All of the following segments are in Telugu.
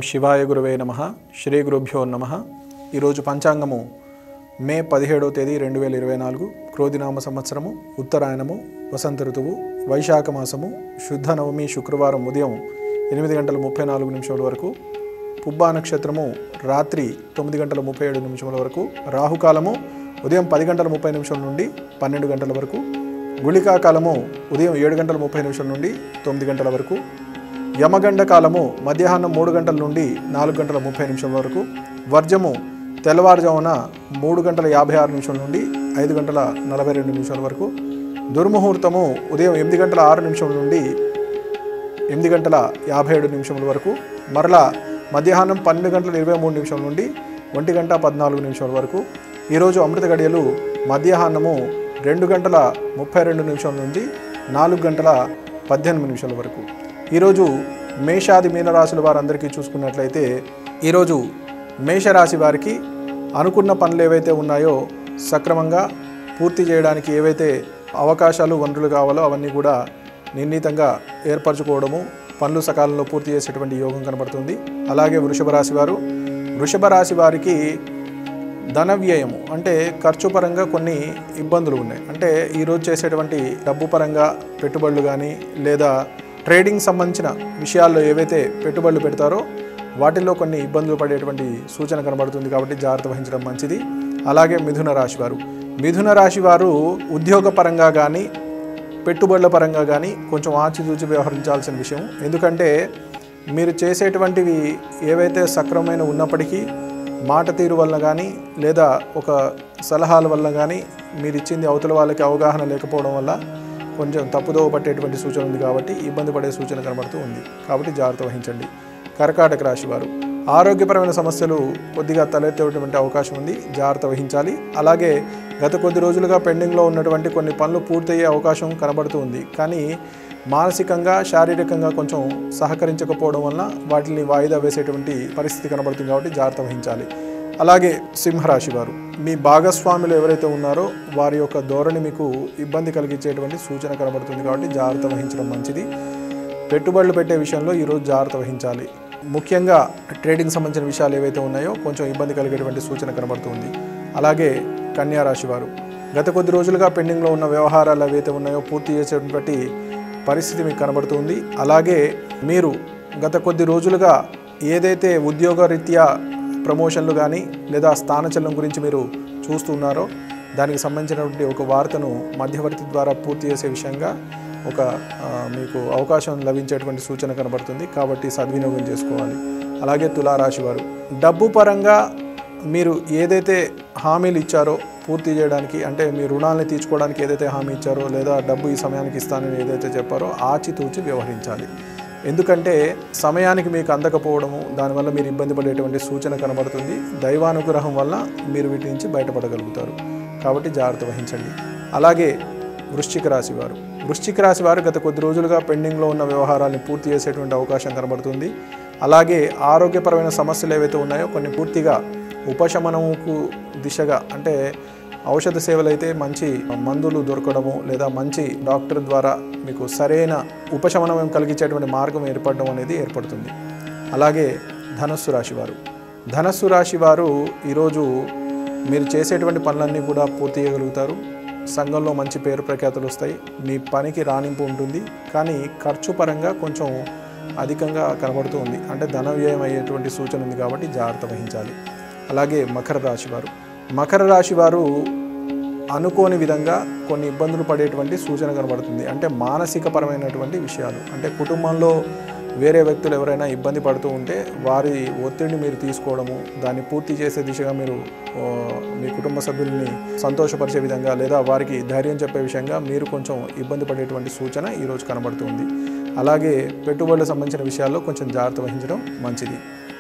శివాయ గురువే నమ శ్రీ గురుభ్యో నమ ఈరోజు పంచాంగము మే పదిహేడవ తేదీ రెండు వేల ఇరవై నాలుగు క్రోధినామ సంవత్సరము ఉత్తరాయణము వసంత ఋతువు వైశాఖ మాసము శుద్ధ నవమి శుక్రవారం ఉదయం ఎనిమిది గంటల ముప్పై నాలుగు నిమిషాల వరకు పుబ్బా నక్షత్రము రాత్రి తొమ్మిది గంటల ముప్పై ఏడు నిమిషముల వరకు రాహుకాలము ఉదయం పది గంటల ముప్పై నిమిషాల నుండి పన్నెండు గంటల వరకు గుళికా కాలము ఉదయం ఏడు గంటల ముప్పై నిమిషాల నుండి తొమ్మిది గంటల వరకు యమగండ కాలము మధ్యాహ్నం మూడు గంటల నుండి నాలుగు గంటల ముప్పై నిమిషాల వరకు వర్జము తెల్లవారుజామున మూడు గంటల యాభై ఆరు నిమిషాల నుండి ఐదు గంటల నలభై రెండు నిమిషాల వరకు దుర్ముహూర్తము ఉదయం ఎనిమిది గంటల ఆరు నిమిషాల నుండి ఎనిమిది గంటల యాభై ఏడు నిమిషముల వరకు మరలా మధ్యాహ్నం పన్నెండు గంటల ఇరవై మూడు నిమిషాల నుండి ఒంటి గంట పద్నాలుగు నిమిషాల వరకు ఈరోజు అమృత గడియలు మధ్యాహ్నము రెండు గంటల ముప్పై రెండు నిమిషాల నుండి నాలుగు గంటల పద్దెనిమిది నిమిషాల వరకు ఈరోజు మేషాది మీనరాశుల వారందరికీ చూసుకున్నట్లయితే ఈరోజు మేషరాశి వారికి అనుకున్న పనులు ఏవైతే ఉన్నాయో సక్రమంగా పూర్తి చేయడానికి ఏవైతే అవకాశాలు వనరులు కావాలో అవన్నీ కూడా నిర్ణీతంగా ఏర్పరచుకోవడము పనులు సకాలంలో పూర్తి చేసేటువంటి యోగం కనబడుతుంది అలాగే వృషభ రాశి వారు వృషభ రాశి వారికి ధన వ్యయము అంటే ఖర్చు పరంగా కొన్ని ఇబ్బందులు ఉన్నాయి అంటే ఈరోజు చేసేటువంటి డబ్బు పరంగా పెట్టుబడులు కానీ లేదా ట్రేడింగ్ సంబంధించిన విషయాల్లో ఏవైతే పెట్టుబడులు పెడతారో వాటిల్లో కొన్ని ఇబ్బందులు పడేటువంటి సూచన కనబడుతుంది కాబట్టి జాగ్రత్త వహించడం మంచిది అలాగే మిథున రాశి వారు మిథున రాశి వారు ఉద్యోగ పరంగా కానీ పెట్టుబడుల పరంగా కానీ కొంచెం ఆచితూచి వ్యవహరించాల్సిన విషయం ఎందుకంటే మీరు చేసేటువంటివి ఏవైతే సక్రమమైన ఉన్నప్పటికీ మాట తీరు వల్ల కానీ లేదా ఒక సలహాల వల్ల కానీ మీరు ఇచ్చింది అవతల వాళ్ళకి అవగాహన లేకపోవడం వల్ల కొంచెం తప్పుదోవ పట్టేటువంటి సూచన ఉంది కాబట్టి ఇబ్బంది పడే సూచన కనబడుతూ ఉంది కాబట్టి జాగ్రత్త వహించండి కర్కాటక రాశి వారు ఆరోగ్యపరమైన సమస్యలు కొద్దిగా తలెత్తేటువంటి అవకాశం ఉంది జాగ్రత్త వహించాలి అలాగే గత కొద్ది రోజులుగా పెండింగ్లో ఉన్నటువంటి కొన్ని పనులు పూర్తయ్యే అవకాశం కనబడుతూ ఉంది కానీ మానసికంగా శారీరకంగా కొంచెం సహకరించకపోవడం వలన వాటిని వాయిదా వేసేటువంటి పరిస్థితి కనబడుతుంది కాబట్టి జాగ్రత్త వహించాలి అలాగే సింహరాశి వారు మీ భాగస్వాములు ఎవరైతే ఉన్నారో వారి యొక్క ధోరణి మీకు ఇబ్బంది కలిగించేటువంటి సూచన కనబడుతుంది కాబట్టి జాగ్రత్త వహించడం మంచిది పెట్టుబడులు పెట్టే విషయంలో ఈరోజు జాగ్రత్త వహించాలి ముఖ్యంగా ట్రేడింగ్ సంబంధించిన విషయాలు ఏవైతే ఉన్నాయో కొంచెం ఇబ్బంది కలిగేటువంటి సూచన కనబడుతుంది అలాగే కన్యా రాశి వారు గత కొద్ది రోజులుగా పెండింగ్లో ఉన్న వ్యవహారాలు ఏవైతే ఉన్నాయో పూర్తి చేసేటువంటి పరిస్థితి మీకు కనబడుతుంది అలాగే మీరు గత కొద్ది రోజులుగా ఏదైతే ఉద్యోగ రీత్యా ప్రమోషన్లు కానీ లేదా స్థానచలనం గురించి మీరు చూస్తున్నారో దానికి సంబంధించినటువంటి ఒక వార్తను మధ్యవర్తి ద్వారా పూర్తి చేసే విషయంగా ఒక ఆ, మీకు అవకాశం లభించేటువంటి సూచన కనబడుతుంది కాబట్టి సద్వినియోగం చేసుకోవాలి అలాగే తులారాశి వారు డబ్బు పరంగా మీరు ఏదైతే హామీలు ఇచ్చారో పూర్తి చేయడానికి అంటే మీ రుణాలని తీర్చుకోవడానికి ఏదైతే హామీ ఇచ్చారో లేదా డబ్బు ఈ సమయానికి ఇస్తానని ఏదైతే చెప్పారో ఆచితూచి వ్యవహరించాలి ఎందుకంటే సమయానికి మీకు అందకపోవడము దానివల్ల మీరు ఇబ్బంది పడేటువంటి సూచన కనబడుతుంది దైవానుగ్రహం వల్ల మీరు వీటి నుంచి బయటపడగలుగుతారు కాబట్టి జాగ్రత్త వహించండి అలాగే వృశ్చిక రాశి వారు వృశ్చిక రాశి వారు గత కొద్ది రోజులుగా పెండింగ్లో ఉన్న వ్యవహారాన్ని పూర్తి చేసేటువంటి అవకాశం కనబడుతుంది అలాగే ఆరోగ్యపరమైన సమస్యలు ఏవైతే ఉన్నాయో కొన్ని పూర్తిగా ఉపశమనముకు దిశగా అంటే ఔషధ సేవలు అయితే మంచి మందులు దొరకడము లేదా మంచి డాక్టర్ ద్వారా మీకు సరైన ఉపశమనం కలిగించేటువంటి మార్గం ఏర్పడడం అనేది ఏర్పడుతుంది అలాగే ధనస్సు రాశి వారు ధనస్సు రాశి వారు ఈరోజు మీరు చేసేటువంటి పనులన్నీ కూడా పూర్తి చేయగలుగుతారు సంఘంలో మంచి పేరు ప్రఖ్యాతులు వస్తాయి మీ పనికి రాణింపు ఉంటుంది కానీ ఖర్చు పరంగా కొంచెం అధికంగా కనబడుతూ ఉంది అంటే ధన వ్యయం అయ్యేటువంటి సూచన ఉంది కాబట్టి జాగ్రత్త వహించాలి అలాగే మకర రాశి వారు మకర రాశి వారు అనుకోని విధంగా కొన్ని ఇబ్బందులు పడేటువంటి సూచన కనబడుతుంది అంటే మానసిక పరమైనటువంటి విషయాలు అంటే కుటుంబంలో వేరే వ్యక్తులు ఎవరైనా ఇబ్బంది పడుతూ ఉంటే వారి ఒత్తిడిని మీరు తీసుకోవడము దాన్ని పూర్తి చేసే దిశగా మీరు ఆ, మీ కుటుంబ సభ్యుల్ని సంతోషపరిచే విధంగా లేదా వారికి ధైర్యం చెప్పే విషయంగా మీరు కొంచెం ఇబ్బంది పడేటువంటి సూచన ఈరోజు కనబడుతుంది అలాగే పెట్టుబడులకు సంబంధించిన విషయాల్లో కొంచెం జాగ్రత్త వహించడం మంచిది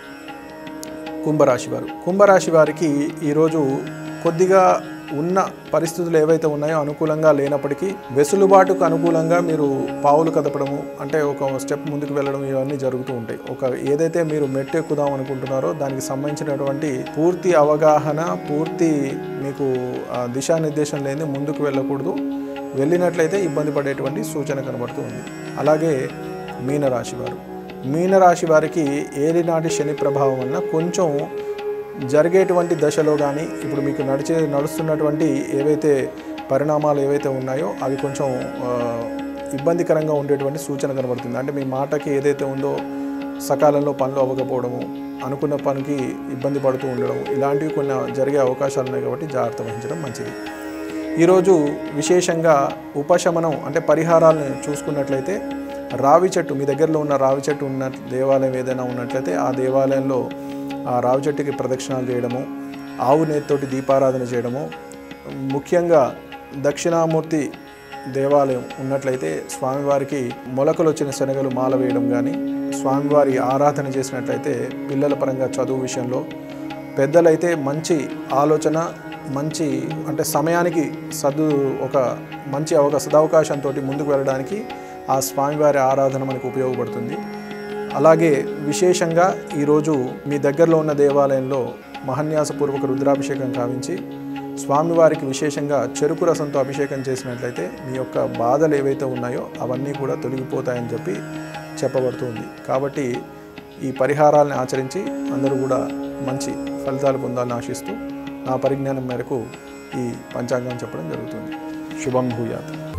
కుంభరాశి వారు కుంభరాశి వారికి ఈరోజు కొద్దిగా ఉన్న పరిస్థితులు ఏవైతే ఉన్నాయో అనుకూలంగా లేనప్పటికీ వెసులుబాటుకు అనుకూలంగా మీరు పావులు కదపడము అంటే ఒక స్టెప్ ముందుకు వెళ్ళడం ఇవన్నీ జరుగుతూ ఉంటాయి ఒక ఏదైతే మీరు మెట్టు ఎక్కుదాం అనుకుంటున్నారో దానికి సంబంధించినటువంటి పూర్తి అవగాహన పూర్తి మీకు ఆ, దిశానిర్దేశం లేని ముందుకు వెళ్ళకూడదు వెళ్ళినట్లయితే ఇబ్బంది పడేటువంటి సూచన కనబడుతూ ఉంది అలాగే మీనరాశి వారు మీనరాశి వారికి ఏలినాటి శని ప్రభావం వలన కొంచెం జరిగేటువంటి దశలో కానీ ఇప్పుడు మీకు నడిచే నడుస్తున్నటువంటి ఏవైతే పరిణామాలు ఏవైతే ఉన్నాయో అవి కొంచెం ఆ, ఇబ్బందికరంగా ఉండేటువంటి సూచన కనబడుతుంది అంటే మీ మాటకి ఏదైతే ఉందో సకాలంలో పనులు అవ్వకపోవడము అనుకున్న పనికి ఇబ్బంది పడుతూ ఉండడం ఇలాంటివి కొన్ని జరిగే అవకాశాలు ఉన్నాయి కాబట్టి జాగ్రత్త వహించడం మంచిది ఈరోజు విశేషంగా ఉపశమనం అంటే పరిహారాలను చూసుకున్నట్లయితే రావి చెట్టు మీ దగ్గరలో ఉన్న రావి చెట్టు ఉన్న దేవాలయం ఏదైనా ఉన్నట్లయితే ఆ దేవాలయంలో ఆ రావి చెట్టుకి ప్రదక్షిణాలు చేయడము ఆవు నేతితోటి దీపారాధన చేయడము ముఖ్యంగా దక్షిణామూర్తి దేవాలయం ఉన్నట్లయితే స్వామివారికి మొలకలు వచ్చిన శనగలు మాల వేయడం కానీ స్వామివారి ఆరాధన చేసినట్లయితే పిల్లల పరంగా చదువు విషయంలో పెద్దలైతే మంచి ఆలోచన మంచి అంటే సమయానికి సదు ఒక మంచి అవకా సదవకాశంతో ముందుకు వెళ్ళడానికి ఆ స్వామివారి ఆరాధన మనకు ఉపయోగపడుతుంది అలాగే విశేషంగా ఈరోజు మీ దగ్గరలో ఉన్న దేవాలయంలో మహన్యాసపూర్వక రుద్రాభిషేకం కావించి స్వామివారికి విశేషంగా చెరుకు రసంతో అభిషేకం చేసినట్లయితే మీ యొక్క బాధలు ఏవైతే ఉన్నాయో అవన్నీ కూడా తొలగిపోతాయని చెప్పి చెప్పబడుతుంది కాబట్టి ఈ పరిహారాలను ఆచరించి అందరూ కూడా మంచి ఫలితాలు పొందాలని ఆశిస్తూ నా పరిజ్ఞానం మేరకు ఈ పంచాంగం చెప్పడం జరుగుతుంది శుభం భూయాత్